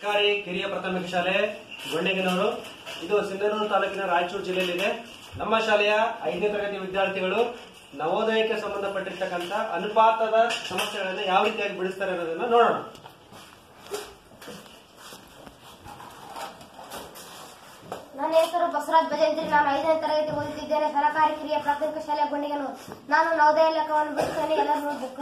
ಸರ್ಕಾರಿ ಕಿರಿಯ ಪ್ರಾಥಮಿಕ ಶಾಲೆ ಗೊಂಡೆಗಿನವರು ಇದು ಸಿಂಧನೂರು ತಾಲೂಕಿನ ರಾಯಚೂರು ಜಿಲ್ಲೆಯಲ್ಲಿದೆ ನಮ್ಮ ಶಾಲೆಯ ಐದನೇ ತರಗತಿ ವಿದ್ಯಾರ್ಥಿಗಳು ನವೋದಯಕ್ಕೆ ಸಂಬಂಧಪಟ್ಟಿರ್ತಕ್ಕಂಥ ಅನುಪಾತದ ಸಮಸ್ಯೆಗಳನ್ನು ಯಾವ ರೀತಿಯಾಗಿ ಬಿಡಿಸ್ತಾರೆ ಅನ್ನೋದನ್ನ ನೋಡೋಣ ನನ್ನ ಹೆಸರು ಬಸವರಾಜ್ ಭಜಂತ್ರಿ ನಾನು ಐದನೇ ತರಗತಿ ಓದುತ್ತಿದ್ದೇನೆ ಸರ್ಕಾರಿ ಕಿರಿಯ ಪ್ರಾಥಮಿಕ ಶಾಲೆ ಗುಂಡಿಗನೂರು ನಾನು ನವೋದಯ ಲೆಕ್ಕವನ್ನು ಬಿಡುತ್ತೇನೆ ಎಲ್ಲರೂ ನೋಡ್ಬೇಕು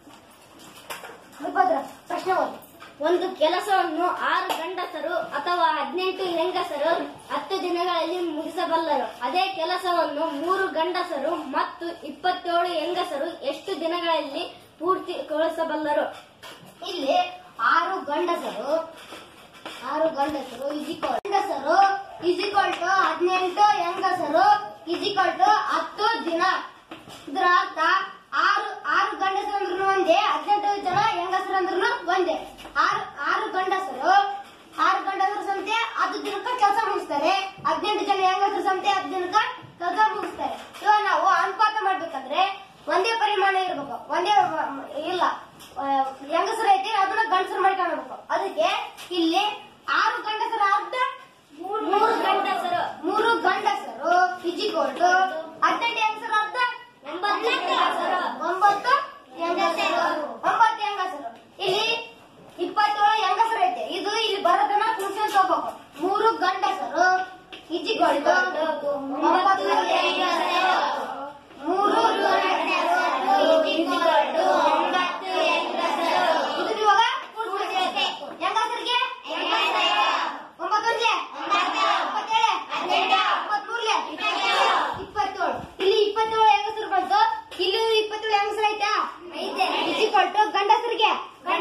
ವಿಭದ್ರ ಪ್ರಶ್ನೆ ಓದಿ ಒಂದು ಕೆಲಸವನ್ನು ಆರು ಗಂಡಸರು ಅಥವಾ ಹದಿನೆಂಟು ಹೆಂಗಸರು ಹತ್ತು ದಿನಗಳಲ್ಲಿ ಮುಗಿಸಬಲ್ಲರು ಅದೇ ಕೆಲಸವನ್ನು ಮೂರು ಗಂಡಸರು ಮತ್ತು ಇಪ್ಪತ್ತೇಳು ಹೆಂಗಸರು ಎಷ್ಟು ದಿನಗಳಲ್ಲಿ ಪೂರ್ತಿಗೊಳಿಸಬಲ್ಲರು ಇಲ್ಲಿ ಆರು ಗಂಡಸರು ಆರು ಗಂಡಸರು ಇಜಿಕೋಲ್ ಗಂಡಸರು ಇಜಿಕೋಲ್ ಟು ಹದಿನೆಂಟು ಹೆಂಗಸರು ಇಜಿಕೋಲ್ ಟು ಹತ್ತು ದಿನ ಇದರ ಅರ್ಥ ಆರು ಆರು ಗಂಡಸರು ಅಂದ್ರೂ ಒಂದೇ ಹದಿನೆಂಟು ಜನ ಹೆಂಗಸರು ಅಂದ್ರೂ ಒಂದೇ ಆರು ಆರು ಗಂಡಸರು ಆರು ಗಂಡಸರು ಸಂತೆ ಹತ್ತು ದಿನಕ್ಕೆ ಕೆಲಸ ಮುಗಿಸ್ತಾರೆ ಹದಿನೆಂಟು ಜನ ಹೆಂಗಸರು ಸಂತೆ ಹತ್ತು ದಿನಕ್ಕೆ ಕೆಲಸ ಮುಗಿಸ್ತಾರೆ ಇವಾಗ ನಾವು ಅನುಪಾತ ಮಾಡ್ಬೇಕಂದ್ರೆ ಒಂದೇ ಪರಿಮಾಣ ಇರ್ಬೇಕು ಒಂದೇ ಇಲ್ಲ ಆ, ಹೆಂಗಸರು ಐತಿ ಅದನ್ನ ಗಂಡಸರು ಮಾಡ್ಕೊಳ್ಬೇಕು ಅದಕ್ಕೆ ಇಲ್ಲಿ ಆರು ಗಂಡಸರ ಅರ್ಧ ಮೂರು ಗಂಡಸರು ಮೂರು ಗಂಡಸರು ಇಜಿಗೋಲ್ಡ್ ಹದಿನೆಂಟು ಹೆಂಗಸರ ಅರ್ಧ ಒಂಬತ್ತು ಹೆಂಗಸರು. ಒಂಬತ್ತು ಹೆಂಗಸರು ಒಂಬತ್ತು ಹೆಂಗಸರು ಇಲ್ಲಿ ಇಪ್ಪತ್ತೇಳು ಹೆಂಗಸರು ಐತೆ ಇದು ಇಲ್ಲಿ ಬರೋದನ್ನ ಕುಣಿಸ್ಕೊಂಡು ಹೋಗ್ಬೇಕು ಮೂರು ಗಂಡಸರು ಇಜಿಗೋಲ್ಡ್ ಒಂಬತ್ತು ಹೆಂಗಸರು ಮೂರು ಗಂಡಸರು ಇಜಿಗೋಲ್ಡ್ ಒಂಬತ್ತು ಹೆಂಗಸರು ಇದು ಇವಾಗ ಕೂಡ್ಸ್ಬೇಕು. ಹೆಂಗಸರಿಗೆ ಒಂಬತ್ತೊಂದ್ಲೆ ಇಪ್ಪತ್ತೇಳೆ ಇಪ್ಪತ್ಮೂರ್ಲೆ ಇಪ್ಪತ್ತೇಳು ಇಲ್ಲಿ ಇಪ್ಪತ್ತೇಳು ಹೆಂಗಸರು ಬಂತು ಇಲ್ಲಿ ಇಪ್ಪತ್ತೇಳು ಹೆಂಗಸರು ಐತಾ ಐತೆ ಇಜಿ ಕೊಟ್ಟು ಗಂಡಸರಿಗೆ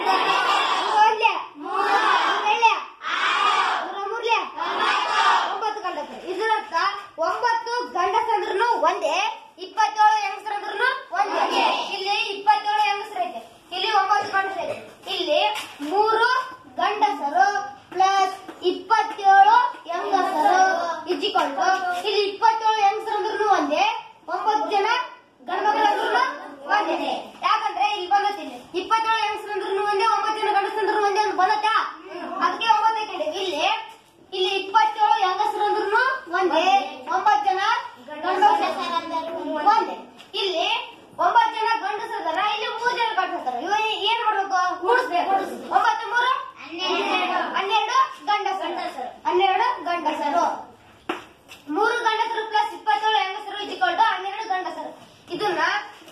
ಒಂದ್ಲೆ ಮೂರಳೆ ಮೂರ್ಲೆ ಒಂಬತ್ತು ಗಂಡಸರು ಇದರರ್ಥ ಒಂಬತ್ತು ಗಂಡಸಂದ್ರೂ ಒಂದೇ ಇಪ್ಪತ್ತೇಳು ಹೆಂಗಸರಂದ್ರೂ ಒಂದೇ ಇಲ್ಲಿ ಇಪ್ಪತ್ತೇಳು ಹೆಂಗಸರು ಐತೆ ಇಲ್ಲಿ ಒಂಬತ್ತು ಗಂಡಸರು ಐತೆ ಇಲ್ಲಿ ಮೂರು ಗಂಡಸರು ಪ್ಲಸ್ ಇಪ್ಪತ್ತೇಳು ಹೆಂಗಸರು ಇಜ್ಜಿಕೊಂಡು ಇಲ್ಲಿ ಇಪ್ಪತ್ತೇಳು ಹೆಂಗಸರಂದ್ರೂ ಒಂದೇ ಒಂಬತ್ತು ಜನ ಗಂಡಮಕ್ಕಳಂದ್ರೂ ಒಂದೇ ಯಾಕಂದ್ರೆ ಇಲ್ಲಿ ಬಂದತ್ತಿಲ್ಲ ಇಪ್ಪತ್ತೇಳು ಹೆಂಗಸರಂದ್ರೂ ಒಂದೇ ಒಂಬತ್ತು ಜನ ಗಂಡಸಂದ್ರೂ ಒಂದೇ ಅಂತ ಬಂದತ್ತಾ ಅದಕ್ಕೆ ಒಂಬತ್ತು ಹಾಕೊಂಡೆ ಇಲ್ಲಿ ಇಲ್ಲಿ ಇಪ್ಪತ್ತೇಳು ಹೆಂಗಸರಂದ್ರೂ ಒಂದೇ ಒಂಬತ್ತು ಜನ ಗಂಡಸರು ಒಂದೇ ಇಲ್ಲಿ ಒಂಬತ್ತು ಜನ ಗಂಡಸರದಾರ ಇಲ್ಲಿ ಮೂರು ಜನ ಗಂಡಸರ ಇವ ಏನ್ ಮಾಡ್ಬೇಕು ಕೂಡಿಸ್ಬೇಕು ಒಂಬತ್ತು ಮೂರು ಹನ್ನೆರಡು ಗಂಡಸರು ಹನ್ನೆರಡು ಗಂಡಸರು ಮೂರು ಗಂಡಸರು ಪ್ಲಸ್ ಇಪ್ಪತ್ತೇಳು ಹೆಂಗಸರು ಇದ್ಕೊಂಡು ಹನ್ನೆರಡು ಗಂಡಸರು ಇದನ್ನ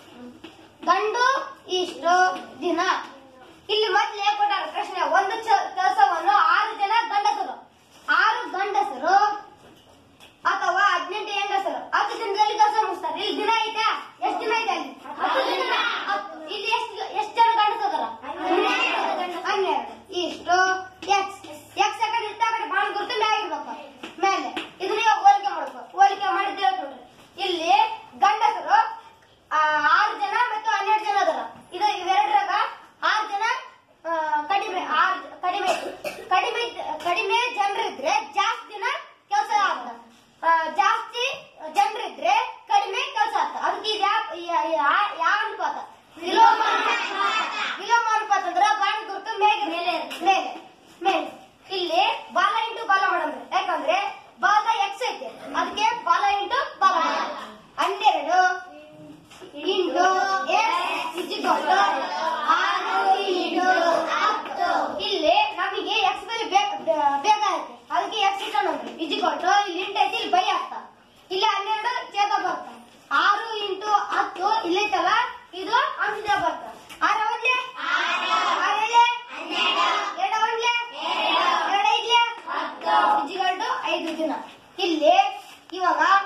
ಗಂಡು ಇಷ್ಟು ದಿನ ಇಲ್ಲಿ ಮೊದ್ಲೇ ಕೊಟ್ಟಾರ ಪ್ರಶ್ನೆ ಒಂದು ಕೆಲಸವನ್ನು ಆರು ಜನ ಗಂಡಸರು ಆರು ಗಂಡಸರು ಅಥವಾ ಹದಿನೆಂಟು ಹೆಂಗಸರು ಹತ್ತು ದಿನದಲ್ಲಿ ಕೆಲಸ ಮುಗಿಸ್ತಾರೆ ಇಲ್ಲಿ ದಿನ ಐತಾ ಎಷ್ಟು ದಿನ ಐತೆ ಅಲ್ಲಿ ಹತ್ತು ದಿನ ಹತ್ತು. ಇಲ್ಲಿ ಎಷ್ಟು ಎಷ್ಟು ಜನ ಗಂಡಸರ ಹನ್ನೆರಡು ಇಷ್ಟು ಎಕ್ಸ್ ಎಕ್ಸ್ ಆ ಕಡೆ ಇತ್ತ ಆ ಕಡೆ ಬಾಳ ಗುರುತು ಮ್ಯಾಗ ಇರ್ಬೇಕು ಮೇಲೆ ಇದನ್ನ ಇವಾಗ ಹೋಲಿಕೆ ಮಾಡ್ಬೇಕು ಹೋಲಿಕೆ ಮಾಡಿದ್ರೆ ಹೇಳ್ಕೊಡ್ರಿ ಇಲ್ಲಿ ಗಂಡಸರು ಆ, ಆರು ಜನ ಮತ್ತು ಹನ್ನೆರಡು ಜನ ಅದರ ಇದು ಇವೆರಡರಾಗ ಆರು ಜನ ಆ, ಕಡಿಮೆ ಆರು ಕಡಿಮೆ ಕಡಿಮೆ ಕಡಿಮೆ ಜನರಿದ್ರೆ ಜಾಸ್ತಿ ದಿನ ಕೆಲಸ ಆಗ್ತದ ಆ, ಜಾಸ್ತಿ ಜನರಿದ್ರೆ ಕಡಿಮೆ ಕೆಲಸ ಆಗ್ತದ ಅದಕ್ಕೆ ಇದು ಯಾವ ಯಾ- ಯಾವ ಅನುಪಾತ ವಿಲೋಮ ಅನುಪಾತ. ವಿಲೋಮ ಅನುಪಾತ ಅಂದ್ರೆ ಬಾಣಿ ಗುರುತು ಮೇಲೆ ಮೇಲೆ ಮೇಲೆ ಮೇಲೆ ಇಲ್ಲಿ ಬಾಲ ಇಂಟು ಬಾಲ ಮಾಡಂದ್ರೆ ಯಾಕಂದ್ರೆ ಬಾಲ ಎಕ್ಸ್ ಐತೆ ಅದಕ್ಕೆ ಬಾಲ ಇಂಟು ಬಾಲ ಮಾಡೋಣ. ಹನ್ನೆರಡು ಇಂಟು ಎಕ್ಸ್ ಇಜಿಕೊಂಡು ಆರು ಇಂಟು ಹತ್ತು ಇಲ್ಲಿ ನಮಗೆ ಎಕ್ಸ್ ಬೆಲೆ ಬೇಕಾಗುತ್ತೆ ಅದಕ್ಕೆ ಎಕ್ಸ್ ಇಟ್ಕೊಂಡ್ರಿ ಇಜಿಕೊಂಡು ಇಲ್ಲಿ ಇಂಟು ಐತಿ ಇಲ್ಲಿ ಬೈ ಆಗ್ತಾ ಇಲ್ಲಿ ಹನ್ನೆರಡು ಚೇತ ಬರ್ತಾ ಆರು ಇಂಟು ಹತ್ತು ಇಲ್ಲೈತಲ್ಲ ಇದು ಅಂಶದ ಬರ್ತಾ ಆರು ಅವನ್ಲೆ ಆರೇಳೆ ಎರಡು ಅವನ್ಲೆ ಎರಡು ಐದ್ಲೆ ಇಜಿಕೊಂಡು ಐದು ದಿನ ಇಲ್ಲಿ ಇವಾಗ